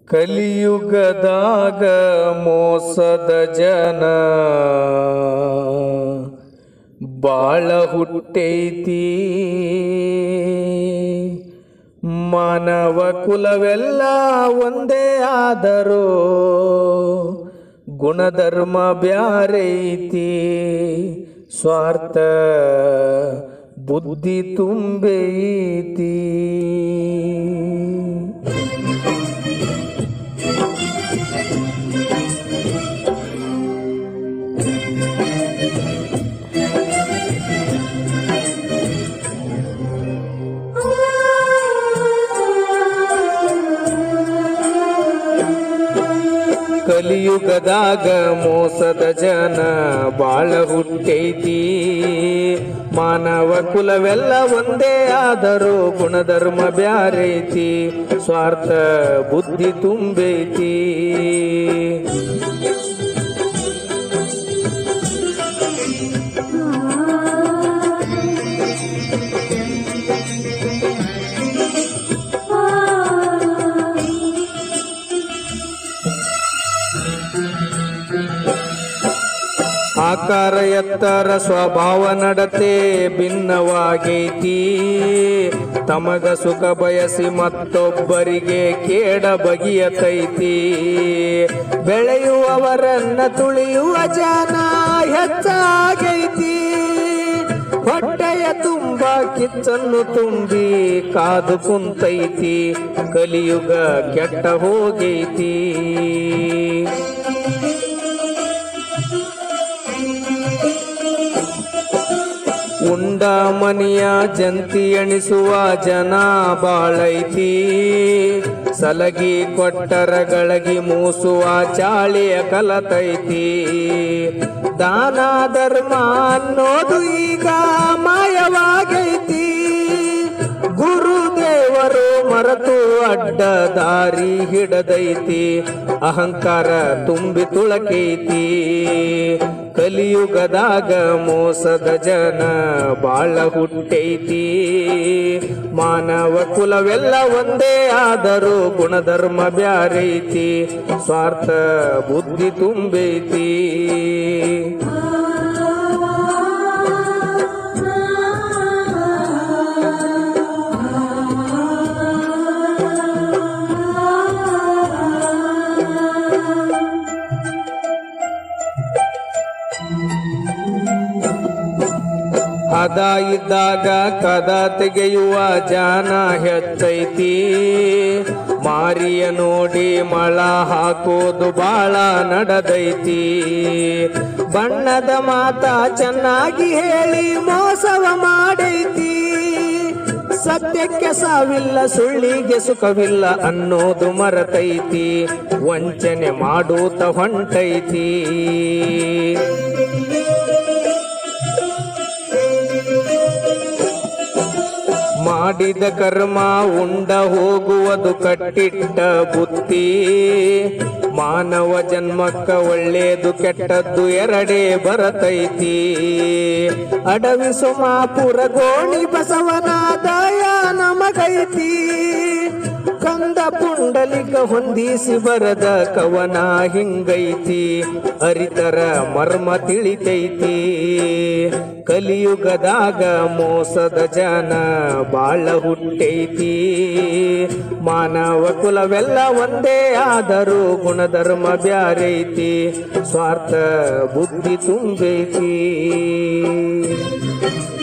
ಕಲಿಯುಗದಾಗ ಮೋಸದ ಜನ ಬಾಳ ಹುಟ್ಟೈತಿ ಮಾನವ ಕುಲವೆಲ್ಲ ಒಂದೇ ಆದರೂ ಗುಣಧರ್ಮ ಬ್ಯಾರೈತಿ ಸ್ವಾರ್ಥ ಬುದ್ಧಿ ತುಂಬೈತಿ ಕಲಿಯುಗದಾಗ ಮೋಸದ ಜನ ಬಾಳ ಹುಟ್ಟೈತಿ ಮಾನವ ಕುಲವೆಲ್ಲ ಒಂದೇ ಆದರೂ ಗುಣಧರ್ಮ ಬ್ಯಾರೈತಿ ಸ್ವಾರ್ಥ ಬುದ್ಧಿ ತುಂಬೈತಿ ಆಕಾರ ಎತ್ತರ ಸ್ವಭಾವ ನಡತೆ ಭಿನ್ನವಾಗೈತಿ ತಮಗ ಸುಖ ಬಯಸಿ ಮತ್ತೊಬ್ಬರಿಗೆ ಕೇಡ ಬಗೆಯತೈತಿ ಬೆಳೆಯುವವರನ್ನ ತುಳಿಯುವ ಜನ ಹೆಚ್ಚಾಗೈತಿ ಹೊಟ್ಟೆಯ ತುಂಬ ಕಿಚ್ಚನ್ನು ತುಂಬಿ ಕಾದು ಕುಂತೈತಿ ಕಲಿಯುಗ ಕೆಟ್ಟ ಹೋಗೈತಿ ಉಂಡ ಮನಿಯ ಜಂತಿ ಎಣಿಸುವ ಜನ ಬಾಳೈತಿ ಸಲಗಿ ಕೊಟ್ಟರ ಗಳಗಿ ಮೂಸುವ ಚಾಳಿಯ ಕಲತೈತಿ ದಾನ ಧರ್ಮ ಅನ್ನೋದು ಈಗ ಮಾಯವಾಗೈತಿ ಗುರುದೇವರು ಮರೆತು ಅಡ್ಡ ದಾರಿ ಹಿಡದೈತಿ ಅಹಂಕಾರ ತುಂಬಿ ತುಳಕೈತಿ ಕಲಿಯುಗದಾಗ ಮೋಸದ ಜನ ಬಾಳ ಹುಟ್ಟೈತಿ ಮಾನವ ಕುಲವೆಲ್ಲ ಒಂದೇ ಆದರೂ ಗುಣಧರ್ಮ ಬ್ಯಾರೈತಿ ಸ್ವಾರ್ಥ ಬುದ್ಧಿ ತುಂಬೈತಿ ಹದ ಇದ್ದಾಗ ಕದ ತೆಗೆಯುವ ಜಾನ ಹೆಚ್ಚೈತಿ ಮಾರಿಯ ನೋಡಿ ಮಳ ಹಾಕೋದು ಬಾಳ ನಡದೈತಿ ಬಣ್ಣದ ಮಾತ ಚೆನ್ನಾಗಿ ಹೇಳಿ ಮೋಸವ ಮಾಡೈತಿ ಸತ್ಯಕ್ಕೆ ಸಾವಿಲ್ಲ ಸುಳ್ಳಿಗೆ ಸುಖವಿಲ್ಲ ಅನ್ನೋದು ಮರತೈತಿ ವಂಚನೆ ಮಾಡೂತ ಹೊಂಟೈತಿ ಮಾಡಿದ ಕರ್ಮ ಉಂಡ ಹೋಗುವುದು ಕಟ್ಟಿಟ್ಟ ಬುತ್ತಿ ಮಾನವ ಜನ್ಮಕ್ಕ ಒಳ್ಳೇದು ಕೆಟ್ಟದ್ದು ಎರಡೇ ಬರತೈತಿ ಅಡವಿ ಸುಮಾಪುರ ಗೋಣಿ ಬಸವನ ದಯ ನಮಗೈತಿ ಕಂದ ಪುಂಡಲಿಕ ಹೊಂದಿಸಿ ಬರದ ಕವನ ಹಿಂಗೈತಿ ಅರಿತರ ಮರ್ಮ ತಿಳಿತೈತಿ ಕಲಿಯುಗದಾಗ ಮೋಸದ ಜನ ಬಾಳ ಹುಟ್ಟೈತಿ ಮಾನವ ಕುಲವೆಲ್ಲ ಒಂದೇ ಆದರೂ ಗುಣಧರ್ಮ ಬ್ಯಾರೈತಿ ಸ್ವಾರ್ಥ ಬುದ್ಧಿ ತುಂಬೈತಿ